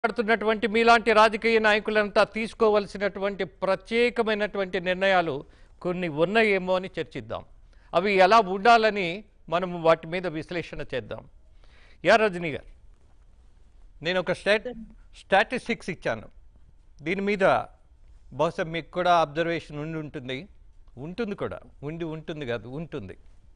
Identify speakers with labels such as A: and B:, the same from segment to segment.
A: మాట్లాడుతున్నటువంటి మీలాంటి రాజకీయ నాయకులంతా తీసుకోవలసినటువంటి ప్రత్యేకమైనటువంటి నిర్ణయాలు కొన్ని ఉన్నాయేమో అని చర్చిద్దాం అవి ఎలా ఉండాలని మనము వాటి మీద విశ్లేషణ చేద్దాం యా రజనీ గారు నేను ఒక స్టాట్ స్టాటిస్టిక్స్ ఇచ్చాను దీని మీద బహుశా మీకు కూడా అబ్జర్వేషన్ ఉండి ఉంటుంది ఉంటుంది కూడా ఉండి ఉంటుంది కాదు ఉంటుంది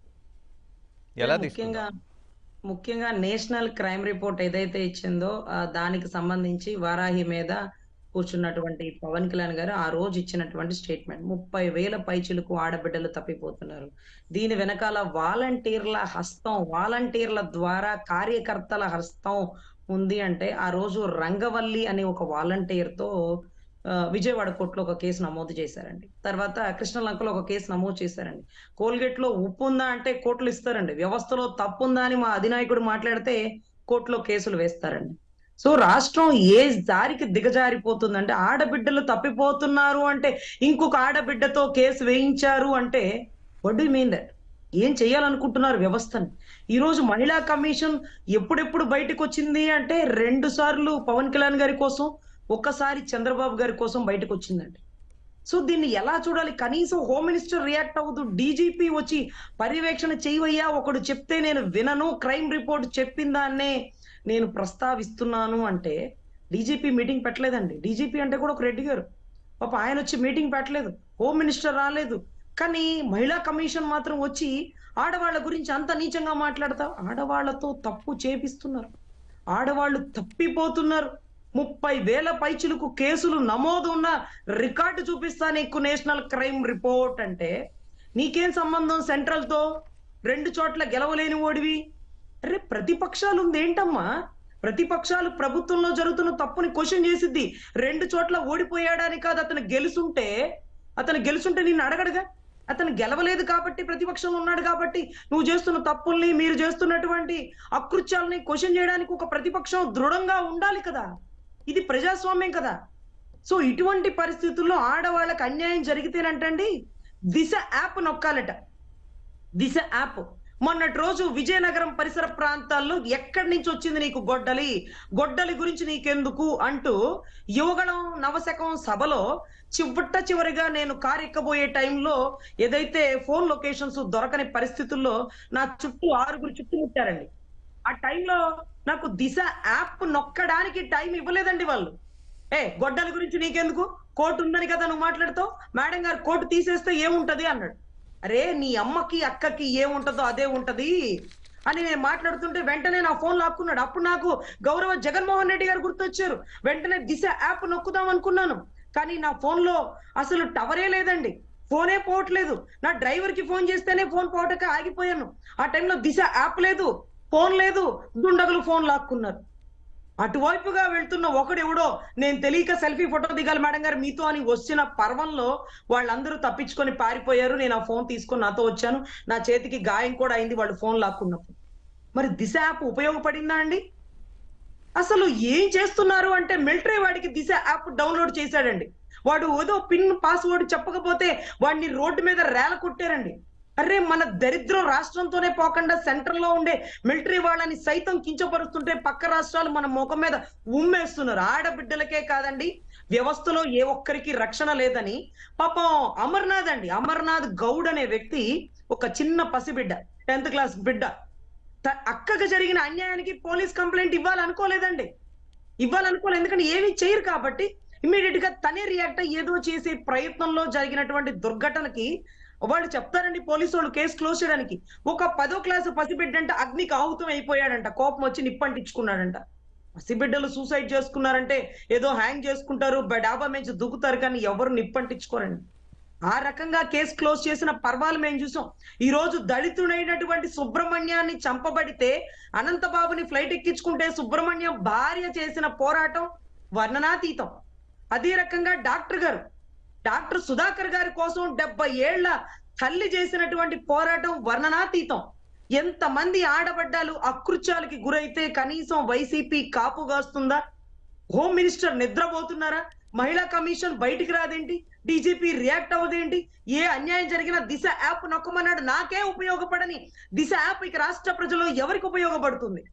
A: ఎలా
B: ముఖ్యంగా
A: తీసుకుంటాం
B: ముఖ్యంగా నేషనల్ క్రైమ్ రిపోర్ట్ ఏదైతే ఇచ్చిందో ఆ దానికి సంబంధించి వారాహి మీద కూర్చున్నటువంటి పవన్ కళ్యాణ్ గారు ఆ రోజు ఇచ్చినటువంటి స్టేట్మెంట్ ముప్పై వేల పైచులకు ఆడబిడ్డలు తప్పిపోతున్నారు దీని వెనకాల వాలంటీర్ల హస్తం వాలంటీర్ల ద్వారా కార్యకర్తల హస్తం ఉంది అంటే ఆ రోజు రంగవల్లి అనే ఒక వాలంటీర్ తో ఆ, విజయవాడ కోర్టులో ఒక కేసు నమోదు చేశారండి తర్వాత కృష్ణలంకలో ఒక కేసు నమోదు చేశారండి కోల్గేట్ లో ఉప్పు ఉందా అంటే కోర్టులు ఇస్తారండి వ్యవస్థలో తప్పు ఉందా అని మా అధినాయకుడు మాట్లాడితే కోర్టులో కేసులు వేస్తారండి సో రాష్ట్రం ఏ దారికి దిగజారిపోతుందంటే ఆడబిడ్డలు తప్పిపోతున్నారు అంటే ఇంకొక ఆడబిడ్డతో కేసు వేయించారు అంటే వడ్ యు మీన్ దట్ ఏం చేయాలనుకుంటున్నారు వ్యవస్థని ఈ రోజు మహిళా కమిషన్ ఎప్పుడెప్పుడు బయటకు వచ్చింది అంటే రెండు సార్లు పవన్ కళ్యాణ్ గారి కోసం ఒక్కసారి చంద్రబాబు గారి కోసం బయటకు వచ్చిందండి సో దీన్ని ఎలా చూడాలి కనీసం హోమ్ మినిస్టర్ రియాక్ట్ అవ్వదు డీజీపీ వచ్చి పర్యవేక్షణ చేయవయ్యా ఒకడు చెప్తే నేను వినను క్రైమ్ రిపోర్ట్ చెప్పిందాన్నే నేను ప్రస్తావిస్తున్నాను అంటే డీజీపీ మీటింగ్ పెట్టలేదండి డీజీపీ అంటే కూడా ఒక రెడ్డి గారు పాప ఆయన వచ్చి మీటింగ్ పెట్టలేదు హోమ్ మినిస్టర్ రాలేదు కానీ మహిళా కమిషన్ మాత్రం వచ్చి ఆడవాళ్ళ గురించి అంత నీచంగా మాట్లాడతా ఆడవాళ్లతో తప్పు చేపిస్తున్నారు ఆడవాళ్ళు తప్పిపోతున్నారు ముప్పై వేల పైచులకు కేసులు నమోదు ఉన్న రికార్డు చూపిస్తా నీకు నేషనల్ క్రైమ్ రిపోర్ట్ అంటే నీకేం సంబంధం సెంట్రల్ తో రెండు చోట్ల గెలవలేని ఓడివి అరే ప్రతిపక్షాలు ఉంది ఏంటమ్మా ప్రతిపక్షాలు ప్రభుత్వంలో జరుగుతున్న తప్పుని క్వశ్చన్ చేసిద్ది రెండు చోట్ల ఓడిపోయాడని కాదు అతను గెలుసుంటే అతను గెలుసుంటే నిన్ను అడగడుగా అతను గెలవలేదు కాబట్టి ప్రతిపక్షంలో ఉన్నాడు కాబట్టి నువ్వు చేస్తున్న తప్పుల్ని మీరు చేస్తున్నటువంటి అకృత్యాలని క్వశ్చన్ చేయడానికి ఒక ప్రతిపక్షం దృఢంగా ఉండాలి కదా ఇది ప్రజాస్వామ్యం కదా సో ఇటువంటి పరిస్థితుల్లో ఆడవాళ్ళకి అన్యాయం జరిగితేనంటండి దిశ యాప్ నొక్కాలట దిశ యాప్ మొన్నటి రోజు విజయనగరం పరిసర ప్రాంతాల్లో ఎక్కడి నుంచి వచ్చింది నీకు గొడ్డలి గొడ్డలి గురించి నీకెందుకు అంటూ యువగణం నవశకం సభలో చివట్ట చివరిగా నేను కారు ఎక్కబోయే టైంలో ఏదైతే ఫోన్ లొకేషన్స్ దొరకని పరిస్థితుల్లో నా చుట్టూ ఆరుగురు చుట్టుముట్టారండి ఆ టైంలో నాకు దిశ యాప్ నొక్కడానికి టైం ఇవ్వలేదండి వాళ్ళు ఏ గొడ్డలి గురించి నీకెందుకు కోర్టు ఉందని కదా నువ్వు మాట్లాడుతావు మేడం గారు కోర్టు తీసేస్తే ఏముంటది అన్నాడు అరే నీ అమ్మకి అక్కకి ఏముంటదో అదే ఉంటది అని నేను మాట్లాడుతుంటే వెంటనే నా ఫోన్ లాక్కున్నాడు అప్పుడు నాకు గౌరవ జగన్మోహన్ రెడ్డి గారు గుర్తొచ్చారు వెంటనే దిశ యాప్ నొక్కుదాం అనుకున్నాను కానీ నా ఫోన్ లో అసలు టవరే లేదండి ఫోనే పోవట్లేదు నా డ్రైవర్ కి ఫోన్ చేస్తేనే ఫోన్ పోవటక ఆగిపోయాను ఆ టైంలో దిశ యాప్ లేదు ఫోన్ లేదు దుండగులు ఫోన్ లాక్కున్నారు అటువైపుగా వెళ్తున్న ఒకడెవడో నేను తెలియక సెల్ఫీ ఫోటో దిగాలి మేడం గారు మీతో అని వచ్చిన పర్వంలో వాళ్ళందరూ తప్పించుకొని పారిపోయారు నేను ఆ ఫోన్ తీసుకొని నాతో వచ్చాను నా చేతికి గాయం కూడా అయింది వాళ్ళు ఫోన్ లాక్కున్నప్పుడు మరి దిశ యాప్ ఉపయోగపడిందా అండి అసలు ఏం చేస్తున్నారు అంటే మిలిటరీ వాడికి దిశ యాప్ డౌన్లోడ్ చేశాడండి వాడు ఏదో పిన్ పాస్వర్డ్ చెప్పకపోతే వాడిని రోడ్డు మీద రేల కొట్టారండి అరే మన దరిద్రం రాష్ట్రంతోనే పోకుండా సెంటర్ లో ఉండే మిలిటరీ వాళ్ళని సైతం కించపరుస్తుంటే పక్క రాష్ట్రాలు మన ముఖం మీద ఉమ్మేస్తున్నారు ఆడబిడ్డలకే కాదండి వ్యవస్థలో ఏ ఒక్కరికి రక్షణ లేదని పాపం అమర్నాథ్ అండి అమర్నాథ్ గౌడ్ అనే వ్యక్తి ఒక చిన్న పసిబిడ్డ టెన్త్ క్లాస్ బిడ్డ త- అక్కకు జరిగిన అన్యాయానికి పోలీస్ కంప్లైంట్ ఇవ్వాలనుకోలేదండి ఇవ్వాలనుకోలేదు ఎందుకంటే ఏమీ చేయరు కాబట్టి ఇమీడియట్ గా తనే రియాక్ట్ అయ్యి ఏదో చేసే ప్రయత్నంలో జరిగినటువంటి దుర్ఘటనకి వాళ్ళు చెప్తారండి పోలీసు వాళ్ళు కేసు క్లోజ్ చేయడానికి ఒక పదో క్లాసు పసిబిడ్డ అంటే అగ్నికి ఆహుతం అయిపోయాడంట కోపం వచ్చి నిప్పంటించుకున్నాడంట పసిబిడ్డలు సూసైడ్ చేసుకున్నారంటే ఏదో హ్యాంగ్ చేసుకుంటారు బ- డాబా నుంచి దుక్కుతారు కానీ ఎవరు నిప్పంటించుకోరండి ఆ రకంగా కేసు క్లోజ్ చేసిన పర్వాలు మేము చూసాం ఈ రోజు దళితుడైనటువంటి సుబ్రహ్మణ్యాన్ని చంపబడితే అనంతబాబుని ఫ్లైట్ ఎక్కించుకుంటే సుబ్రహ్మణ్యం భార్య చేసిన పోరాటం వర్ణనాతీతం అదే రకంగా డాక్టర్ గారు డాక్టర్ సుధాకర్ గారి కోసం డెబ్బై ఏళ్ల తల్లి చేసినటువంటి పోరాటం వర్ణనాతీతం ఎంతమంది ఆడబడ్డాలు అకృత్యాలకి గురైతే కనీసం వైసీపీ కాపు కాస్తుందా హోమ్ మినిస్టర్ నిద్రపోతున్నారా మహిళా కమిషన్ బయటికి రాదేంటి డీజీపీ రియాక్ట్ అవ్వదేంటి ఏ అన్యాయం జరిగినా దిశ యాప్ నొక్కమన్నాడు నాకే ఉపయోగపడని దిశ యాప్ ఇక రాష్ట్ర ప్రజలు ఎవరికి ఉపయోగపడుతుంది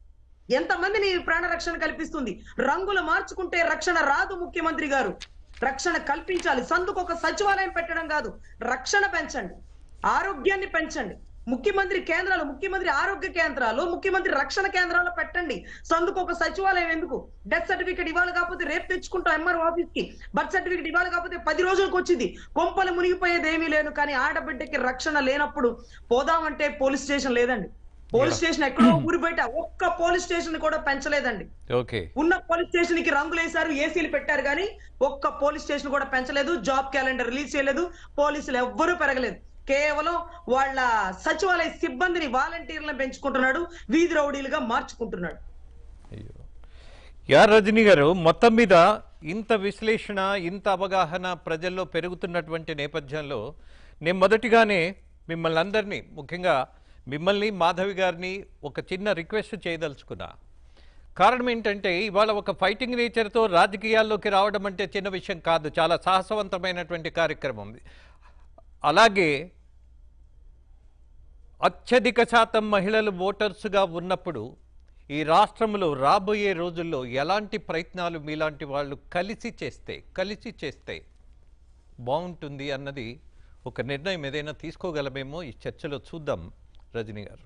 B: ఎంతమందిని ప్రాణ రక్షణ కల్పిస్తుంది రంగులు మార్చుకుంటే రక్షణ రాదు ముఖ్యమంత్రి గారు రక్షణ కల్పించాలి సందుకు ఒక సచివాలయం పెట్టడం కాదు రక్షణ పెంచండి ఆరోగ్యాన్ని పెంచండి ముఖ్యమంత్రి కేంద్రాలు ముఖ్యమంత్రి ఆరోగ్య కేంద్రాలు ముఖ్యమంత్రి రక్షణ కేంద్రాలు పెట్టండి సందుకు ఒక సచివాలయం ఎందుకు డెత్ సర్టిఫికేట్ ఇవ్వాలి కాకపోతే రేపు తెచ్చుకుంటాం ఎంఆర్ ఆఫీస్ కి బర్త్ సర్టిఫికేట్ ఇవ్వాలి కాకపోతే పది రోజులకు వచ్చింది కొంపలు మునిగిపోయేది ఏమీ లేదు కానీ ఆడబిడ్డకి రక్షణ లేనప్పుడు పోదామంటే పోలీస్ స్టేషన్ లేదండి పోలీస్ స్టేషన్ ఎక్కడో ఊరి బయట ఒక్క పోలీస్ స్టేషన్ కూడా పెంచలేదండి
A: ఓకే
B: ఉన్న పోలీస్ స్టేషన్ కి రంగులు వేశారు ఏసీలు పెట్టారు కానీ ఒక్క పోలీస్ స్టేషన్ కూడా పెంచలేదు జాబ్ క్యాలెండర్ రిలీజ్ చేయలేదు పోలీసులు ఎవ్వరూ పెరగలేదు కేవలం వాళ్ళ సచివాలయ సిబ్బందిని వాలంటీర్లను పెంచుకుంటున్నాడు వీధి రౌడీలుగా మార్చుకుంటున్నాడు
A: అయ్యో యా రజనీ గారు మొత్తం మీద ఇంత విశ్లేషణ ఇంత అవగాహన ప్రజల్లో పెరుగుతున్నటువంటి నేపథ్యంలో నేను మొదటిగానే మిమ్మల్ని అందరినీ ముఖ్యంగా మిమ్మల్ని మాధవి గారిని ఒక చిన్న రిక్వెస్ట్ చేయదలుచుకున్నా కారణం ఏంటంటే ఇవాళ ఒక ఫైటింగ్ నేచర్తో రాజకీయాల్లోకి రావడం అంటే చిన్న విషయం కాదు చాలా సాహసవంతమైనటువంటి కార్యక్రమం అలాగే అత్యధిక శాతం మహిళలు ఓటర్స్గా ఉన్నప్పుడు ఈ రాష్ట్రంలో రాబోయే రోజుల్లో ఎలాంటి ప్రయత్నాలు మీలాంటి వాళ్ళు కలిసి చేస్తే కలిసి చేస్తే బాగుంటుంది అన్నది ఒక నిర్ణయం ఏదైనా తీసుకోగలమేమో ఈ చర్చలో చూద్దాం రజనీ గారు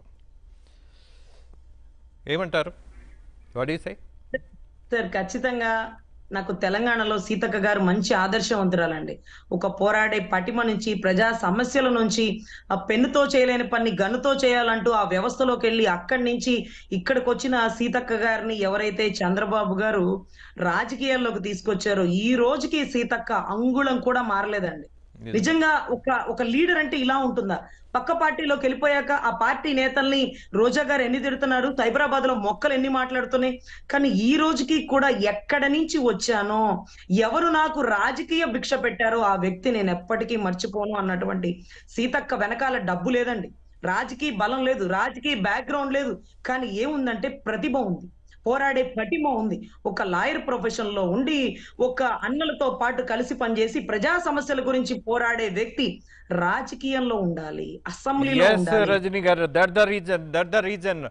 A: ఏమంటారు వాడీసై
B: సార్ ఖచ్చితంగా నాకు తెలంగాణలో సీతక్క గారు మంచి ఆదర్శవంతురాలండి ఒక పోరాడే పటిమ నుంచి ప్రజా సమస్యల నుంచి ఆ పెన్నుతో చేయలేని పని గన్నుతో చేయాలంటూ ఆ వ్యవస్థలోకి వెళ్ళి అక్కడి నుంచి ఇక్కడికి వచ్చిన సీతక్క గారిని ఎవరైతే చంద్రబాబు గారు రాజకీయాల్లోకి తీసుకొచ్చారో ఈ రోజుకి సీతక్క అంగుళం కూడా మారలేదండి నిజంగా ఒక ఒక లీడర్ అంటే ఇలా ఉంటుందా పక్క పార్టీలోకి వెళ్ళిపోయాక ఆ పార్టీ నేతల్ని రోజా గారు ఎన్ని తిడుతున్నారు సైబరాబాద్ లో మొక్కలు ఎన్ని మాట్లాడుతున్నాయి కానీ ఈ రోజుకి కూడా ఎక్కడ నుంచి వచ్చానో ఎవరు నాకు రాజకీయ భిక్ష పెట్టారో ఆ వ్యక్తి నేను ఎప్పటికీ మర్చిపోను అన్నటువంటి సీతక్క వెనకాల డబ్బు లేదండి రాజకీయ బలం లేదు రాజకీయ బ్యాక్గ్రౌండ్ లేదు కానీ ఏముందంటే ప్రతిభ ఉంది పోరాడే పటిమ ఉంది ఒక లాయర్ ప్రొఫెషన్ లో ఉండి ఒక అన్నలతో పాటు కలిసి పనిచేసి ప్రజా సమస్యల గురించి పోరాడే వ్యక్తి రాజకీయంలో ఉండాలి అసెంబ్లీలో
A: ఎస్
B: ఉండాలి
A: రజనీ గారు that the reason that the reason